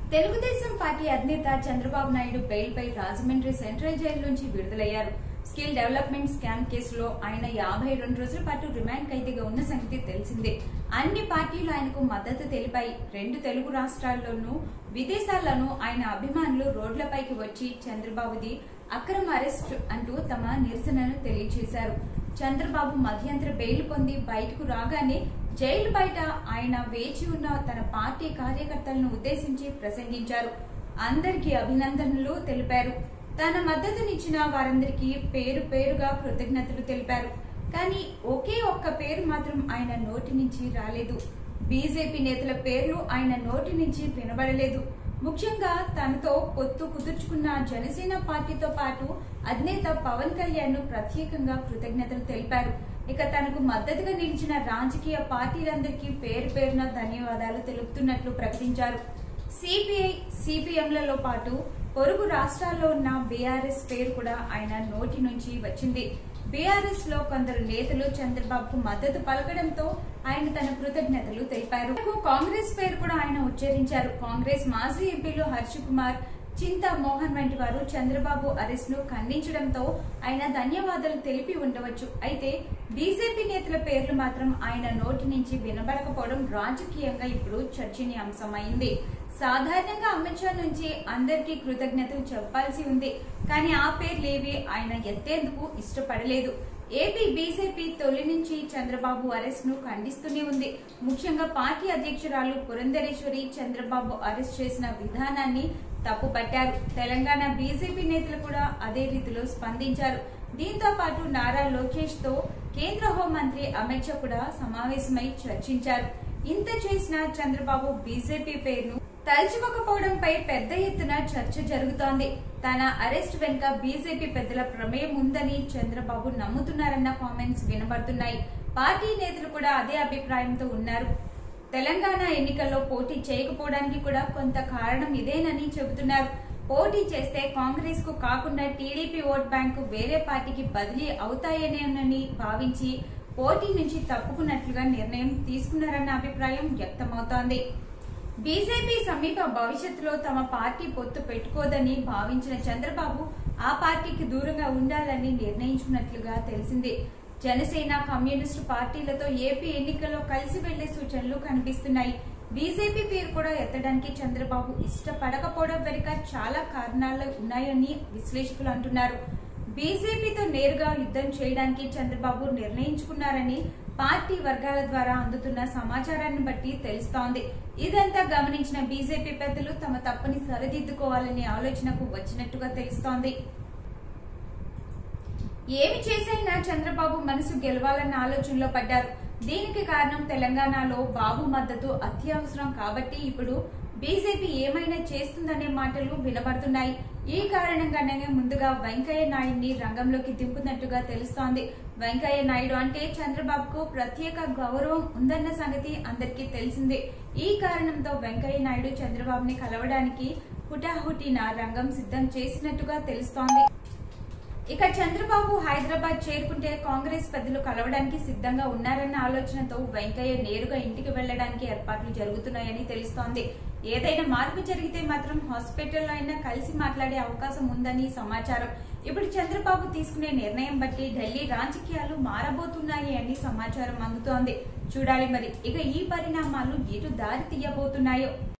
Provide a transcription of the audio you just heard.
Telugu Desam party అధినేత Chandrababu Naidu bail పై Rajahmundry central jail నుంచి విడుదలయ్యారు స్కిల్ డెవలప్మెంట్ స్కామ్ కేసులో ఆయన యాభై రెండు రోజుల పాటు రిమాండ్ ఖైదీగా ఉన్న సంగతి తెలిసిందే అన్ని పార్టీలు ఆయనకు మద్దతు తెలిపాయి రెండు తెలుగు రాష్ట్రాల్లోనూ విదేశాల్లోనూ ఆయన అభిమానులు రోడ్లపైకి వచ్చి చంద్రబాబుది అక్రమ అరెస్ట్ అంటూ తమ నిరసనను తెలియజేశారు చంద్రబాబు మధ్యంతర బెయిల్ పొంది బయటకు రాగానే జైలు బయట ఆయన వేచి ఉన్న తన పార్టీ కార్యకర్తలను ఉద్దేశించి ప్రసంగించారు అందరికీ అభినందనలు తెలిపారు తన మద్దతునిచ్చిన వారందరికీ పేరు పేరుగా కృతజ్ఞతలు తెలిపారు కానీ ఒకే ఒక్క పేరు మాత్రం ఆయన నోటి నుంచి రాలేదు బీజేపీ నేతల పేర్లు ఆయన నోటి నుంచి వినబడలేదు ముఖ్యంగా తనతో పొత్తు కుదుర్చుకున్న జనసేన పార్టీతో పాటు అధినేత పవన్ కళ్యాణ్ ను ప్రత్యేకంగా కృతజ్ఞతలు తెలిపారు ఇక తనకు మద్దతుగా నిలిచిన రాజకీయ పార్టీలందరికీ పేరు పేరున ధన్యవాదాలు తెలుపుతున్నట్లు ప్రకటించారు సిపిఐ సిపిఎంలలో పాటు పొరుగు రాష్ట్రాల్లో ఉన్న బీఆర్ఎస్ పేరు కూడా ఆయన నోటి నుంచి వచ్చింది బీఆర్ఎస్ లో కొందరు నేతలు చంద్రబాబుకు మద్దతు పలకడంతో ఆయన తన కృతజ్ఞతలు తెలిపారు కాంగ్రెస్ పేరు కూడా ఆయన ఉచ్చరించారు కాంగ్రెస్ మాజీ ఎంపీలు హర్ష కుమార్ చింతా మోహన్ వంటి వారు చంద్రబాబు అరెస్ట్ ను ఖండించడంతో ఆయన ధన్యవాదాలు తెలిపి ఉండవచ్చు అయితే బీజేపీ నేతల పేర్లు మాత్రం ఆయన నోటి నుంచి వినబడకపోవడం రాజకీయంగా ఇప్పుడు చర్చనీయాంశమైంది సాధారణంగా అమిత్ షా నుంచి అందరికీ కృతజ్ఞతలు చెప్పాల్సి ఉంది కానీ ఆ పేర్లేవి ఆయన ఎత్తేందుకు ఇష్టపడలేదు ఏపీ బీజేపీ తొలి నుంచి చంద్రబాబు అరెస్ట్ ను ఖండిస్తూనే ఉంది ముఖ్యంగా పార్టీ అధ్యక్షురాలు పురంధరేశ్వరి చంద్రబాబు అరెస్ట్ చేసిన విధానాన్ని తప్పుపట్టారు తెలంగాణ బీజేపీ నేతలు కూడా అదే రీతిలో స్పందించారు దీంతో పాటు నారా లోకేష్ తో కేంద్ర హోంమంత్రి అమిత్ షా కూడా సమావేశమై చర్చించారు ఇంత చేసిన చంద్రబాబు బీజేపీ పేరును తలుచుకోకపోవడంపై పెద్ద ఎత్తున చర్చ జరుగుతోంది తన అరెస్ట్ వెనుక బీజేపీ పెద్దల ప్రమేయం ఉందని చంద్రబాబు నమ్ముతున్నారన్న కామెంట్స్ వినబడుతున్నాయి పార్టీ నేతలు కూడా అదే అభిప్రాయంతో ఉన్నారు తెలంగాణ ఎన్నికల్లో పోటీ చేయకపోవడానికి కూడా కొంత కారణం ఇదేనని చెబుతున్నారు పోటీ చేస్తే కాంగ్రెస్ కు కాకుండా టీడీపీ ఓట్ బ్యాంకు వేరే పార్టీకి బదిలీ అవుతాయనేనని భావించి పోటీ నుంచి తప్పుకున్నట్లుగా నిర్ణయం తీసుకున్నారన్న అభిప్రాయం వ్యక్తమవుతోంది బీజేపీ సమీప భవిష్యత్తులో తమ పార్టీ పొత్తు పెట్టుకోదని భావించిన చంద్రబాబు ఆ పార్టీకి దూరంగా ఉండాలని నిర్ణయించుకున్నట్లుగా తెలిసింది జనసేన కమ్యూనిస్టు పార్టీలతో ఏపీ ఎన్నికల్లో కలిసి వెళ్లే సూచనలు కనిపిస్తున్నాయి బీజేపీ పేరు కూడా ఎత్తడానికి చంద్రబాబు ఇష్టపడకపోవడం వెనుక చాలా కారణాలు ఉన్నాయని విశ్లేషకులు అంటున్నారు బీజేపీతో నేరుగా యుద్ధం చేయడానికి చంద్రబాబు నిర్ణయించుకున్నారని పార్టీ వర్గాల ద్వారా అందుతున్న సమాచారాన్ని బట్టి తెలుస్తోంది ఇదంతా గమనించిన బీజేపీ పెద్దలు తమ తప్పుని సరిదిద్దుకోవాలనే ఆలోచనకు వచ్చినట్టుగా తెలుస్తోంది ఏమి చేసైనా చంద్రబాబు మనసు గెలవాలన్న ఆలోచనలో పడ్డారు దీనికి కారణం తెలంగాణలో బాబు మద్దతు అత్యవసరం కాబట్టి ఇప్పుడు బీజేపీ ఏమైనా చేస్తుందనే మాటలు వినబడుతున్నాయి ఈ కారణంగానే ముందుగా వెంకయ్య నాయుడిని రంగంలోకి దింపుతున్నట్టుగా తెలుస్తోంది వెంకయ్య నాయుడు అంటే చంద్రబాబుకు ప్రత్యేక గౌరవం ఉందన్న సంగతి అందరికీ తెలిసిందే ఈ కారణంతో వెంకయ్య నాయుడు చంద్రబాబుని కలవడానికి హుటాహుటిన రంగం సిద్ధం చేసినట్టుగా తెలుస్తోంది ఇక చంద్రబాబు హైదరాబాద్ చేరుకుంటే కాంగ్రెస్ పెద్దలు కలవడానికి సిద్ధంగా ఉన్నారన్న ఆలోచనతో వెంకయ్య నేరుగా ఇంటికి వెళ్లడానికి ఏర్పాట్లు జరుగుతున్నాయని తెలుస్తోంది ఏదైనా మార్పు జరిగితే మాత్రం హాస్పిటల్లో అయినా కలిసి మాట్లాడే అవకాశం ఉందని సమాచారం ఇప్పుడు చంద్రబాబు తీసుకునే నిర్ణయం బట్టి ఢిల్లీ రాజకీయాలు మారబోతున్నాయి అని సమాచారం అందుతోంది చూడాలి మరి ఇక ఈ పరిణామాలు ఎటు దారి తీయబోతున్నాయో